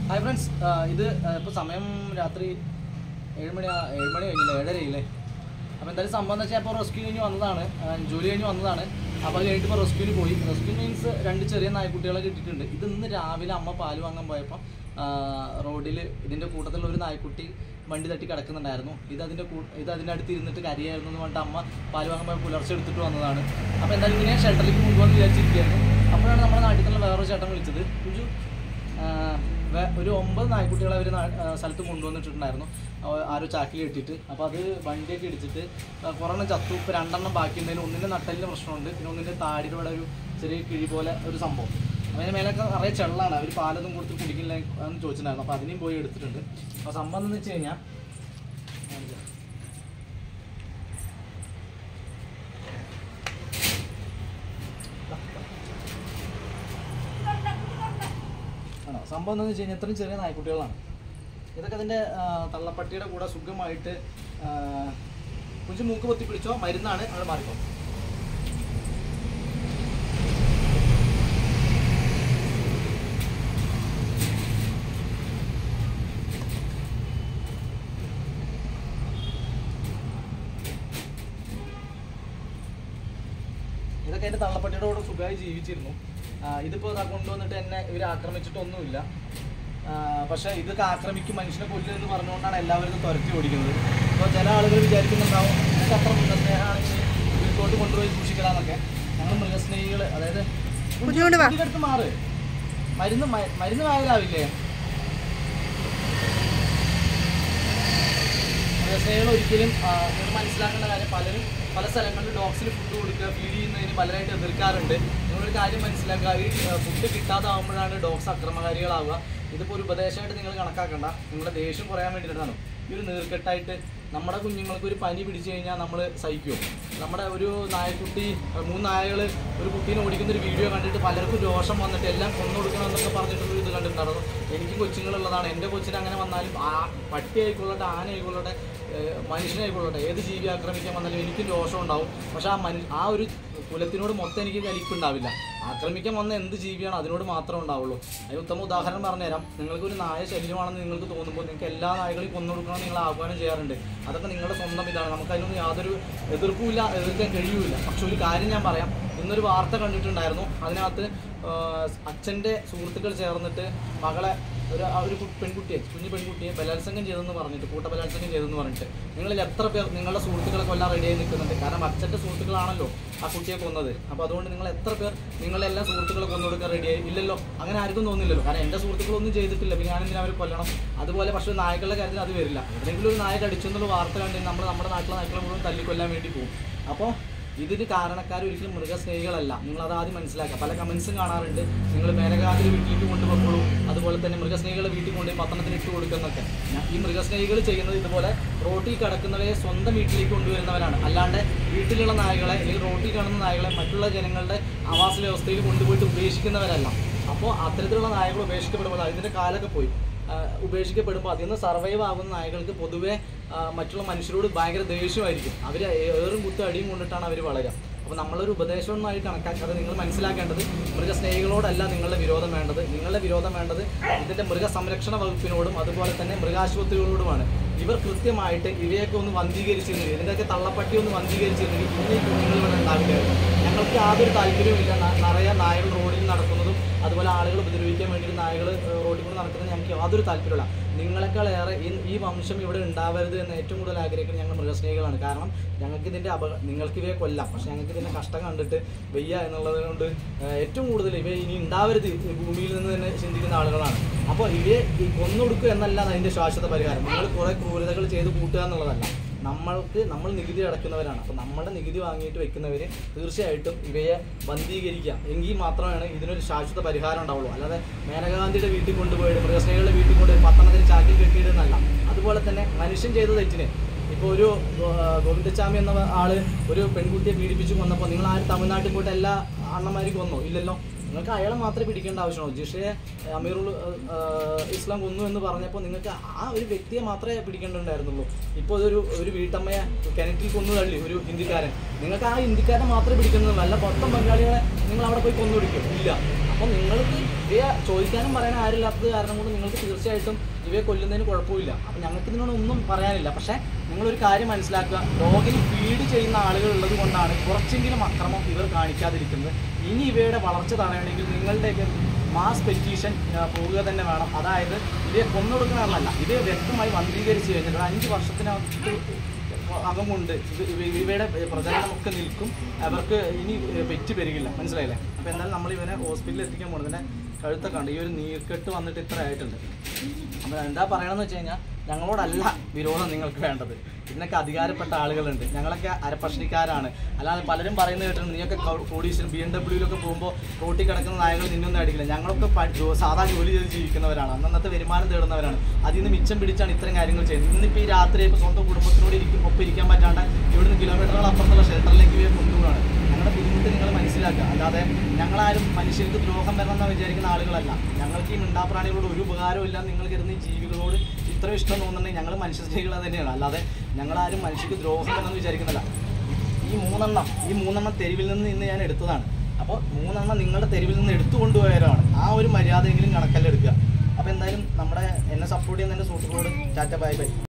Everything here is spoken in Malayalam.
ഹായ് ഫ്രണ്ട്സ് ഇത് ഇപ്പോൾ സമയം രാത്രി ഏഴ് മണി ആ- ഏഴ് മണി കഴിഞ്ഞില്ല ഏഴരയില്ലേ അപ്പോൾ എന്തായാലും സംഭവം എന്ന് വെച്ചാൽ ഇപ്പോൾ റെസ്ക്യൂ കഴിഞ്ഞ് വന്നതാണ് ആ, ജോലി കഴിഞ്ഞ് വന്നതാണ് അപ്പോൾ അത് കഴിഞ്ഞിട്ട് ഇപ്പോൾ റെസ്ക്യൂവിന് പോയി റെസ്ക്യൂ മീൻസ് രണ്ട് ചെറിയ നായ്ക്കുട്ടികളെ കിട്ടിയിട്ടുണ്ട് ഇത് ഇന്ന് രാവിലെ അമ്മ പാല് വാങ്ങാൻ പോയപ്പോൾ റോഡിൽ ഇതിൻ്റെ കൂട്ടത്തിൽ ഒരു നായ്ക്കുട്ടി വണ്ടി തട്ടി കിടക്കുന്നുണ്ടായിരുന്നു ഇത് അതിൻ്റെ കൂ ഇത് അതിൻ്റെ അടുത്ത് ഇരുന്നിട്ട് കരയായിരുന്നു എന്ന് പറഞ്ഞിട്ട് അമ്മ പാല് വാങ്ങാൻ പോയ പുലർച്ചെ എടുത്തിട്ട് വന്നതാണ് അപ്പോൾ എന്തായാലും ഇങ്ങനെ ഷെൽട്ടറിലേക്ക് കൊണ്ടുപോകാൻ വിചാരിച്ചിരിക്കുകയായിരുന്നു അപ്പോഴാണ് നമ്മുടെ നാട്ടിൽ നിന്നുള്ള വേറൊരു ചേട്ടൻ വിളിച്ചത് കുഞ്ചു ആഹ് വേ- ഒരു ഒമ്പത് നായ്ക്കുട്ടികളെ അവർ സ്ഥലത്ത് കൊണ്ടുവന്നിട്ടുണ്ടായിരുന്നു ആ- ആരോ ചാക്കിൽ കെട്ടിയിട്ട് അപ്പോൾ അത് വണ്ടിയൊക്കെ ഇടിച്ചിട്ട് ആ, കുറെണ്ണം ചത്തു ഇപ്പോൾ രണ്ടെണ്ണം ബാക്കിയുണ്ടെങ്കിൽ ഒന്നിൻ്റെ നട്ടലിന് പ്രശ്നമുണ്ട് പിന്നെ ഒന്നിൻ്റെ താടിയുടെ ഇവിടെ ഒരു ചെറിയ കിഴി പോലെ ഒരു സംഭവം അപ്പോൾ അതിന് മേലൊക്കെ നിറയെ ചെള്ളാണ് അവർ പാലൊന്നും കൊടുത്ത് കുടിക്കില്ല എന്ന് ചോദിച്ചിട്ടുണ്ടായിരുന്നു അപ്പോൾ അതിനെയും പോയി എടുത്തിട്ടുണ്ട് അപ്പോൾ സംഭവം എന്ന് വെച്ച് കഴിഞ്ഞാൽ ആണോ സംഭവം എന്താണെന്ന് വെച്ച് കഴിഞ്ഞാൽ ഇത്രയും ചെറിയ നായ്ക്കുട്ടികളാണ് ഇതൊക്കെ അതിൻ്റെ ആ, തള്ളപ്പട്ടിയുടെ കൂടെ സുഖമായിട്ട് ആ, കുഞ്ചു മൂക്ക് പൊത്തി പിടിച്ചോ മരുന്നാണ് അവിടെ മാറിക്കോ ഇതൊക്കെ എൻ്റെ തള്ളപ്പട്ടിയുടെ കൂടെ സുഖമായി ജീവിച്ചിരുന്നു ആ, ഇതിപ്പോൾ ഇതാ കൊണ്ടുവന്നിട്ട് എന്നെ ഇവർ ആക്രമിച്ചിട്ടൊന്നുമില്ല ആ, പക്ഷേ ഇതൊക്കെ ആക്രമിക്കും മനുഷ്യനെ കൊല്ലും എന്ന് പറഞ്ഞുകൊണ്ടാണ് എല്ലാവരും ഇത് തുരത്തി ഓടിക്കുന്നത് അപ്പോൾ ചില ആളുകൾ വിചാരിക്കുന്നുണ്ടാവും എനിക്ക് അത്ര മൃഗസ്നേഹമാണെങ്കിൽ വീട്ടിലോട്ട് കൊണ്ടുപോയി സൂക്ഷിക്കലാന്നൊക്കെ ഞങ്ങൾ മൃഗസ്നേഹികൾ അതായത് കുഞ്ഞുകൊണ്ട് വാ. അടുത്ത് മാറ് മരുന്ന് മ- മരുന്ന് വായലാവില്ലേ മൃഗസ്നേഹികൾ ഒരിക്കലും ആ, നിങ്ങൾ മനസ്സിലാക്കേണ്ട കാര്യം പലരും പല സ്ഥലങ്ങളിൽ ഡോഗ്സിന് ഫുഡ് കൊടുക്കുക ഫീഡ് ചെയ്യുന്നതിന് പലരായിട്ട് എതിർക്കാറുണ്ട് നിങ്ങളൊരു കാര്യം മനസ്സിലാക്കുക ഈ ഫുഡ് കിട്ടാതാവുമ്പോഴാണ് ഡോഗ്സ് അക്രമകാരികളാവുക ഇതിപ്പോൾ ഒരു ഉപദേശമായിട്ട് നിങ്ങൾ കണക്കാക്കണ്ട നിങ്ങളുടെ ദേഷ്യം കുറയാൻ വേണ്ടിയിട്ടാണ് ഈ ഒരു നീർക്കെട്ടായിട്ട് നമ്മുടെ കുഞ്ഞുങ്ങൾക്ക് ഒരു പനി പിടിച്ചു കഴിഞ്ഞാൽ നമ്മൾ സഹിക്കുമോ നമ്മുടെ ഒരു നായക്കുട്ടി അഹ് മൂന്ന് നായകൾ ഒരു കുട്ടീനെ ഓടിക്കുന്ന ഒരു വീഡിയോ കണ്ടിട്ട് പലർക്കും രോഷം വന്നിട്ട് എല്ലാം കൊന്നു കൊടുക്കണം എന്നൊക്കെ പറഞ്ഞിട്ടുള്ള ഇത് കണ്ടിട്ടുണ്ടായിരുന്നു എനിക്ക് കൊച്ചുങ്ങളുള്ളതാണ് എൻ്റെ കൊച്ചിന് അങ്ങനെ വന്നാലും ആ പട്ടി ആയിക്കൊള്ളട്ടെ ആന ആയിക്കൊള്ളട്ടെ ഏഹ് മനുഷ്യനായിക്കൊള്ളട്ടെ ഏത് ജീവി ആക്രമിക്കാൻ വന്നാലും എനിക്കും രോഷം ഉണ്ടാവും പക്ഷെ ആ മനു ആ ഒരു കുലത്തിനോട് മൊത്തം എനിക്ക് കലിപ്പുണ്ടാവില്ല ആക്രമിക്കാൻ വന്ന എന്ത് ജീവിയാണ് അതിനോട് മാത്രമേ ഉണ്ടാവുള്ളൂ അതിന് ഉത്തമ ഉദാഹരണം പറഞ്ഞുതരാം നിങ്ങൾക്ക് ഒരു നായ ശല്യമാണെന്ന് നിങ്ങൾക്ക് തോന്നുമ്പോൾ നിങ്ങൾക്ക് എല്ലാ നായകളെയും കൊന്നു കൊടുക്കണം നിങ്ങൾ ആഹ്വാനം ചെയ്യാറുണ്ട് അതൊക്കെ നിങ്ങളുടെ സ്വന്തം ഇതാണ് നമുക്ക് അതിനൊന്നും യാതൊരു എതിർപ്പുമില്ല എതിർക്കാൻ കഴിയൂല പക്ഷെ ഒരു കാര്യം ഞാൻ പറയാം ഇന്നൊരു വാർത്ത കണ്ടിട്ടുണ്ടായിരുന്നു അതിനകത്ത് അച്ഛൻ്റെ സുഹൃത്തുക്കൾ ചേർന്നിട്ട് മകളെ ഒരു ആ ഒരു കു- പെൺകുട്ടിയെ കുഞ്ഞു പെൺകുട്ടിയെ ബലാത്സംഗം ചെയ്തെന്ന് പറഞ്ഞിട്ട് കൂട്ട ബലാത്സംഗം ചെയ്തെന്ന് പറഞ്ഞിട്ട് നിങ്ങളിൽ എത്ര പേർ നിങ്ങളുടെ സുഹൃത്തുക്കളെ കൊല്ലാൻ റെഡിയായി നിൽക്കുന്നുണ്ട് കാരണം അച്ഛൻ്റെ സുഹൃത്തുക്കളാണല്ലോ ആ കുട്ടിയെ കൊന്നത് അപ്പോൾ അതുകൊണ്ട് നിങ്ങൾ എത്ര പേർ നിങ്ങളെല്ലാം സുഹൃത്തുക്കളെ കൊന്നു കൊടുക്കാൻ റെഡിയായി ഇല്ലല്ലോ അങ്ങനെ ആർക്കും തോന്നില്ലല്ലോ കാരണം എൻ്റെ സുഹൃത്തുക്കളൊന്നും ചെയ്തിട്ടില്ല പിന്നെ ഞാനെന്തിനാ അവരെ കൊല്ലണം അതുപോലെ പക്ഷേ നായകളുടെ കാര്യത്തിൽ അത് വരില്ല എവിടെയെങ്കിലും ഒരു നായ കടിച്ചു എന്നുള്ള വാർത്ത കണ്ട് നമ്മൾ നമ്മുടെ നാട്ടിലെ നായ്ക്കളെ മുഴുവൻ തല്ലിക്കൊല്ലാൻ വേണ്ടി പോകും അപ്പോൾ ഇതിന് കാരണക്കാർ ഒരിക്കലും മൃഗസ്നേഹികളല്ല നിങ്ങൾ അത് ആദ്യം മനസ്സിലാക്കുക പല കമൻസും കാണാറുണ്ട് നിങ്ങൾ മേലകാതിൽ വീട്ടിലേക്ക് കൊണ്ടുപോകുള്ളൂ അതുപോലെ തന്നെ മൃഗസ്നേഹികളെ വീട്ടിൽ കൊണ്ടുപോയി പത്തനത്തിന് ഇട്ട് കൊടുക്കുന്നൊക്കെ ഞാൻ- ഈ മൃഗസ്നേഹികൾ ചെയ്യുന്നത് ഇതുപോലെ റോട്ടിൽ കിടക്കുന്നവരെ സ്വന്തം വീട്ടിലേക്ക് കൊണ്ടുവരുന്നവരാണ് അല്ലാണ്ട് വീട്ടിലുള്ള നായകളെ അല്ലെങ്കിൽ റോട്ടിൽ കാണുന്ന നായകളെ മറ്റുള്ള ജനങ്ങളുടെ ആവാസ വ്യവസ്ഥയിൽ കൊണ്ടുപോയിട്ട് ഉപേക്ഷിക്കുന്നവരല്ല അപ്പോൾ അത്തരത്തിലുള്ള നായകൾ ഉപേക്ഷിക്കപ്പെടുമ്പോൾ അതിൻ്റെ കാലൊക്കെ പോയി ആ, ഉപേക്ഷിക്കപ്പെടുമ്പോൾ അതിൽ നിന്ന് സർവൈവ് ആകുന്ന നായകൾക്ക് പൊതുവെ ആ, മറ്റുള്ള മനുഷ്യരോട് ഭയങ്കര ദേഷ്യമായിരിക്കും അവർ ഏറും കുത്തും അടിയും കൊണ്ടിട്ടാണ് അവർ വളരുക അപ്പോൾ നമ്മളൊരു ഉപദേശമൊന്നായി കണക്കാക്കാതെ നിങ്ങൾ മനസ്സിലാക്കേണ്ടത് മൃഗസ്നേഹികളോടല്ല നിങ്ങളുടെ വിരോധം വേണ്ടത് നിങ്ങളുടെ വിരോധം വേണ്ടത് ഇതിൻ്റെ മൃഗസംരക്ഷണ വകുപ്പിനോടും അതുപോലെ തന്നെ മൃഗാശുപത്രികളോടുമാണ് ഇവർ കൃത്യമായിട്ട് ഇവയൊക്കെ ഒന്ന് വന്ധീകരിച്ചിരുന്നെങ്കിൽ ഇതിൻ്റെയൊക്കെ തള്ളപ്പട്ടി ഒന്ന് വന്ധീകരിച്ചിരുന്നെങ്കിൽ ഇന്ന് ഈ കുഞ്ഞുങ്ങൾ ഇവിടെ ഉണ്ടാവില്ലായിരുന്നു ഞങ്ങൾക്ക് യാതൊരു താല്പര്യവുമില്ല ന- നിറയെ നായകൾ റോഡിൽ നടക്കുന്നതും അതുപോലെ ആളുകൾ ഉപദ്രവിക്കാൻ വേണ്ടി നായകൾ റോഡിൽ കൂടെ നടക്കുന്നത് ഞങ്ങൾക്ക് യാതൊരു താല്പര്യമില്ല നിങ്ങളെക്കാളേറെ ഈ ഈ വംശം ഇവിടെ ഉണ്ടാവരുത് എന്ന് ഏറ്റവും കൂടുതൽ ആഗ്രഹിക്കുന്നത് ഞങ്ങൾ മൃഗസ്നേഹികളാണ് കാരണം ഞങ്ങൾക്ക് ഇതിൻ്റെ അപക നിങ്ങൾക്ക് ഇവയെ കൊല്ലാം പക്ഷെ ഞങ്ങൾക്ക് ഇതിൻ്റെ കഷ്ടം കണ്ടിട്ട് വയ്യ എന്നുള്ളത് കൊണ്ട് ഏഹ്, ഏറ്റവും കൂടുതൽ ഇവ ഇനി ഉണ്ടാവരുത് ഈ ഭൂമിയിൽ നിന്ന് തന്നെ ചിന്തിക്കുന്ന ആളുകളാണ് അപ്പോൾ ഇവയെ ഈ കൊന്നൊടുക്കുക എന്നല്ല അതിൻ്റെ ശാശ്വത പരിഹാരം നിങ്ങൾ കുറേ ക്രൂരതകൾ ചെയ്ത് കൂട്ടുക എന്നുള്ളതല്ല നമ്മൾക്ക് നമ്മൾ നികുതി അടക്കുന്നവരാണ് അപ്പോൾ നമ്മുടെ നികുതി വാങ്ങിയിട്ട് വെക്കുന്നവർ തീർച്ചയായിട്ടും ഇവയെ ബന്ധീകരിക്കുക എങ്കിൽ മാത്രമാണ് ഇതിനൊരു ശാശ്വത പരിഹാരം ഉണ്ടാവുള്ളൂ അല്ലാതെ മേനകാന്തിയുടെ വീട്ടിൽ കൊണ്ടുപോയിട്ട് മൃഗസ്നേഹികളുടെ വീട്ടിൽ കൊണ്ടുപോയി പത്തനത്തിന് ചാക്കിൽ കെട്ടിയിടുന്നല്ല അതുപോലെ തന്നെ മനുഷ്യൻ ചെയ്ത തെറ്റിന് ഇപ്പോൾ ഒരു ആ, ഗോവിന്ദച്ചാമി എന്ന ആള് ഒരു പെൺകുട്ടിയെ പീഡിപ്പിച്ചു കൊന്നപ്പോൾ നിങ്ങൾ ആരും തമിഴ്നാട്ടിൽ പോയിട്ട് എല്ലാ അണ്ണന്മാരും കൊന്നോ ഇല്ലല്ലോ നിങ്ങൾക്ക് അയാളെ മാത്രമേ പിടിക്കേണ്ട ആവശ്യമുള്ളൂ ജിഷയെ അമീറുൽ ആ, ഇസ്ലാം കൊന്നു എന്ന് പറഞ്ഞപ്പോൾ നിങ്ങൾക്ക് ആ ഒരു വ്യക്തിയെ മാത്രമേ പിടിക്കേണ്ടതുണ്ടായിരുന്നുള്ളൂ ഇപ്പോൾ ഒരു ഒരു വീട്ടമ്മയെ കിണറ്റിൽ കൊന്നു തള്ളി ഒരു ഹിന്ദിക്കാരൻ നിങ്ങൾക്ക് ആ ഹിന്ദിക്കാരനെ മാത്രമേ പിടിക്കുന്നത് അല്ല മൊത്തം ബംഗാളികളെ നിങ്ങൾ അവിടെ പോയി കൊന്നു പിടിക്കും ഇല്ല അപ്പോൾ നിങ്ങൾക്ക് ഇവയെ ചോദിക്കാനും പറയാൻ ആരില്ലാത്തത് കാരണം കൊണ്ട് നിങ്ങൾക്ക് തീർച്ചയായിട്ടും ഇവയെ കൊല്ലുന്നതിന് കുഴപ്പമില്ല അപ്പം ഞങ്ങൾക്ക് ഇതിനോട് ഒന്നും പറയാനില്ല പക്ഷേ നിങ്ങളൊരു കാര്യം മനസ്സിലാക്കുക ഡോഗിന് ഫീഡ് ചെയ്യുന്ന ആളുകൾ ഉള്ളത് കൊണ്ടാണ് കുറച്ചെങ്കിലും അക്രമം ഇവർ കാണിക്കാതിരിക്കുന്നത് ഇനി ഇവയുടെ വളർച്ച തടയണമെങ്കിൽ നിങ്ങളുടെയൊക്കെ മാസ് പെറ്റീഷൻ പോവുക തന്നെ വേണം അതായത് ഇവയെ കൊന്നൊടുക്കണമെന്നല്ല ഇത് വ്യക്തമായി വന്ധീകരിച്ച് കഴിഞ്ഞിട്ട് ഒരു അഞ്ച് വർഷത്തിനകത്ത് അകം കൊണ്ട് ഇത് ഇവ- ഇവയുടെ പ്രചരണമൊക്കെ നിൽക്കും അവർക്ക് ഇനി പെറ്റ് പെരുകില്ല മനസ്സിലായില്ലേ അപ്പോൾ എന്തായാലും നമ്മൾ ഇവനെ ഹോസ്പിറ്റലിൽ എത്തിക്കാൻ പോകുന്നത് ഇതിൻ്റെ കഴുത്തൊക്കെ ഉണ്ട് ഈ ഒരു നീർക്കെട്ട് വന്നിട്ട് ഇത്ര ആയിട്ടുണ്ട് അപ്പോൾ എന്താ പറയണമെന്ന് വെച്ച് കഴിഞ്ഞാൽ ഞങ്ങളോടല്ല വിരോധം നിങ്ങൾക്ക് വേണ്ടത് ഇതിനൊക്കെ അധികാരപ്പെട്ട ആളുകളുണ്ട് ഞങ്ങളൊക്കെ അരപ്പഷ്ണിക്കാരാണ് അല്ലാതെ പലരും പറയുന്നത് കേട്ടിട്ടുണ്ട് നീയൊക്കെ കോടീശ്വരൻ ബി എം ഡബ്ല്യൂയിലൊക്കെ പോകുമ്പോൾ റോട്ടിൽ കിടക്കുന്ന നായകൾ നിന്നൊന്നും അടിക്കില്ല ഞങ്ങളൊക്കെ പ- ജോ- സാധാ ജോലി ചെയ്ത് ജീവിക്കുന്നവരാണ് അന്നന്നത്തെ വരുമാനം തേടുന്നവരാണ് അതിൽ നിന്ന് മിച്ചം പിടിച്ചാണ് ഇത്തരം കാര്യങ്ങൾ ചെയ്യുന്നത് ഇന്നിപ്പോൾ ഈ രാത്രി ഇപ്പോൾ സ്വന്തം കുടുംബത്തിനോട് ഇരിക്കും ഒപ്പം ഇരിക്കാൻ പറ്റാണ്ട് ഇവിടുന്ന് കിലോമീറ്ററുകൾ അപ്പുറത്തുള്ള ഷെൽട്ടറിലേക്ക് ഇവയെ കൊണ്ടുപോവാണ് ഞങ്ങളുടെ ബുദ്ധിമുട്ട് നിങ്ങൾ മനസ്സിലാക്കുക അല്ലാതെ ഞങ്ങളാരും മനുഷ്യർക്ക് ദ്രോഹം വരണമെന്ന് വിചാരിക്കുന്ന ആളുകളല്ല ഞങ്ങൾക്ക് ഈ മിണ്ടാപ്രാണികളോട് ഒരു ഉപകാരവും ഇല്ല നിങ്ങൾ കരുതുന്ന ഈ ജീവികളോട് ഇത്ര ഇഷ്ടം തോന്നുന്നുണ്ടെങ്കിൽ ഞങ്ങൾ മനുഷ്യ സ്ത്രീകൾ തന്നെയാണ് അല്ലാതെ ഞങ്ങളാരും മനുഷ്യർക്ക് ദ്രോഹം വരണമെന്ന് വിചാരിക്കുന്നില്ല ഈ മൂന്നെണ്ണം ഈ മൂന്നെണ്ണം തെരുവിൽ നിന്ന് ഇന്ന് ഞാൻ എടുത്തതാണ് അപ്പോൾ മൂന്നെണ്ണം നിങ്ങളുടെ തെരുവിൽ നിന്ന് എടുത്തു കൊണ്ടുപോയവരാണ് ആ ഒരു മര്യാദയെങ്കിലും കണക്കല്ലെടുക്കുക അപ്പോൾ എന്തായാലും നമ്മുടെ എന്നെ സപ്പോർട്ട് ചെയ്യുന്ന എൻ്റെ സുഹൃത്തുക്കളോട് ടാറ്റ ബൈ ബൈ